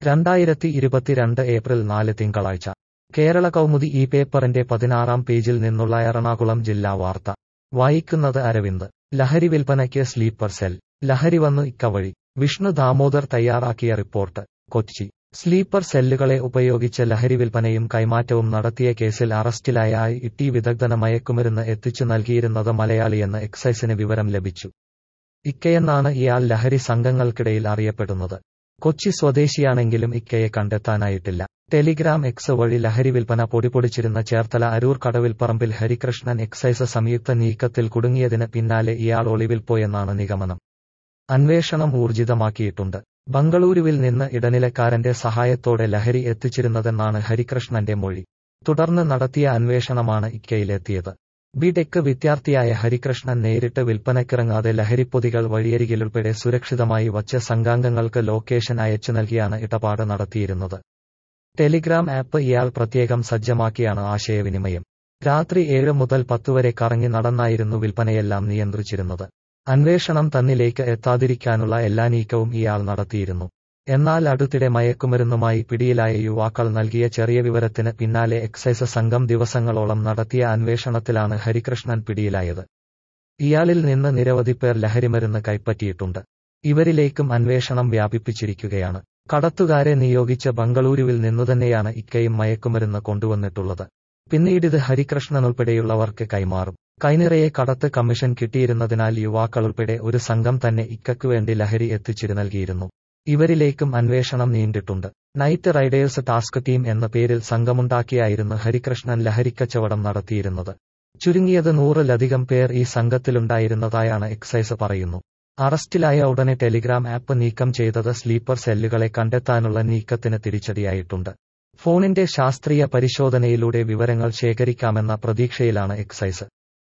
രണ്ടായിരത്തി ഇരുപത്തിരണ്ട് ഏപ്രിൽ നാല് തിങ്കളാഴ്ച കേരള കൗമുദി ഈ പേപ്പറിന്റെ പതിനാറാം പേജിൽ നിന്നുള്ള എറണാകുളം ജില്ലാ വാർത്ത വായിക്കുന്നത് അരവിന്ദ് ലഹരി വിൽപ്പനയ്ക്ക് സ്ലീപ്പർ സെൽ ലഹരി വന്നു ഇക്കവഴി വിഷ്ണു ദാമോദർ തയ്യാറാക്കിയ റിപ്പോർട്ട് കൊച്ചി സ്ലീപ്പർ സെല്ലുകളെ ഉപയോഗിച്ച് ലഹരി വിൽപ്പനയും കൈമാറ്റവും നടത്തിയ കേസിൽ അറസ്റ്റിലായ ഐ ടി വിദഗ്ധന മയക്കുമരുന്ന് എത്തിച്ചു നൽകിയിരുന്നത് മലയാളിയെന്ന് എക്സൈസിന് വിവരം ലഭിച്ചു ഇക്കയെന്നാണ് ഇയാൾ ലഹരി സംഘങ്ങൾക്കിടയിൽ അറിയപ്പെടുന്നത് കൊച്ചി സ്വദേശിയാണെങ്കിലും ഇക്കയെ കണ്ടെത്താനായിട്ടില്ല ടെലിഗ്രാം എക്സ് വഴി ലഹരി വിൽപ്പന പൊടിപൊടിച്ചിരുന്ന ചേർത്തല അരൂർ കടവിൽപ്പറമ്പിൽ ഹരികൃഷ്ണൻ എക്സൈസ് സംയുക്ത നീക്കത്തിൽ കുടുങ്ങിയതിന് പിന്നാലെ ഇയാൾ ഒളിവിൽ പോയെന്നാണ് നിഗമനം അന്വേഷണം ഊർജിതമാക്കിയിട്ടുണ്ട് ബംഗളൂരുവിൽ നിന്ന് ഇടനിലക്കാരന്റെ സഹായത്തോടെ ലഹരി എത്തിച്ചിരുന്നതെന്നാണ് ഹരികൃഷ്ണന്റെ മൊഴി തുടർന്ന് നടത്തിയ അന്വേഷണമാണ് ഇക്കയിലെത്തിയത് ബിടെക് വിദ്യാർത്ഥിയായ ഹരികൃഷ്ണൻ നേരിട്ട് വിൽപ്പനക്കിറങ്ങാതെ ലഹരിപ്പൊതികൾ വഴിയരികിലുൾപ്പെടെ സുരക്ഷിതമായി വച്ച സംഘാംഗങ്ങൾക്ക് ലൊക്കേഷൻ അയച്ചു നൽകിയാണ് ഇടപാട് നടത്തിയിരുന്നത് ടെലിഗ്രാം ആപ്പ് ഇയാൾ പ്രത്യേകം സജ്ജമാക്കിയാണ് ആശയവിനിമയം രാത്രി ഏഴ് മുതൽ പത്തുവരെ കറങ്ങി നടന്നായിരുന്നു വിൽപ്പനയെല്ലാം നിയന്ത്രിച്ചിരുന്നത് അന്വേഷണം തന്നിലേക്ക് എത്താതിരിക്കാനുള്ള എല്ലാ നീക്കവും ഇയാൾ നടത്തിയിരുന്നു എന്നാൽ അടുത്തിടെ മയക്കുമരുന്നുമായി പിടിയിലായ യുവാക്കൾ നൽകിയ ചെറിയ വിവരത്തിന് പിന്നാലെ എക്സൈസ് സംഘം ദിവസങ്ങളോളം നടത്തിയ അന്വേഷണത്തിലാണ് ഹരികൃഷ്ണൻ പിടിയിലായത് ഇയാളിൽ നിന്ന് നിരവധി പേർ ലഹരിമരുന്ന് കൈപ്പറ്റിയിട്ടുണ്ട് ഇവരിലേക്കും അന്വേഷണം വ്യാപിപ്പിച്ചിരിക്കുകയാണ് കടത്തുകാരെ നിയോഗിച്ച ബംഗളൂരുവിൽ നിന്നുതന്നെയാണ് ഇക്കയും മയക്കുമരുന്ന് കൊണ്ടുവന്നിട്ടുള്ളത് പിന്നീടിത് ഹരികൃഷ്ണനുൾപ്പെടെയുള്ളവർക്ക് കൈമാറും കൈനിറയെ കടത്ത് കമ്മീഷൻ കിട്ടിയിരുന്നതിനാൽ യുവാക്കളുൾപ്പെടെ ഒരു സംഘം തന്നെ ഇക്കയ്ക്കുവേണ്ടി ലഹരി എത്തിച്ചിരു നൽകിയിരുന്നു ഇവരിലേക്കും അന്വേഷണം നീണ്ടിട്ടുണ്ട് നൈറ്റ് റൈഡേഴ്സ് ടാസ്ക് ടീം എന്ന പേരിൽ സംഘമുണ്ടാക്കിയായിരുന്നു ഹരികൃഷ്ണൻ ലഹരിക്കച്ചവടം നടത്തിയിരുന്നത് ചുരുങ്ങിയത് നൂറിലധികം പേർ ഈ സംഘത്തിലുണ്ടായിരുന്നതായാണ് എക്സൈസ് പറയുന്നു അറസ്റ്റിലായ ഉടനെ ടെലിഗ്രാം ആപ്പ് നീക്കം ചെയ്തത് സ്ലീപ്പർ സെല്ലുകളെ കണ്ടെത്താനുള്ള നീക്കത്തിന് തിരിച്ചടിയായിട്ടുണ്ട് ഫോണിന്റെ ശാസ്ത്രീയ പരിശോധനയിലൂടെ വിവരങ്ങൾ ശേഖരിക്കാമെന്ന പ്രതീക്ഷയിലാണ് എക്സൈസ്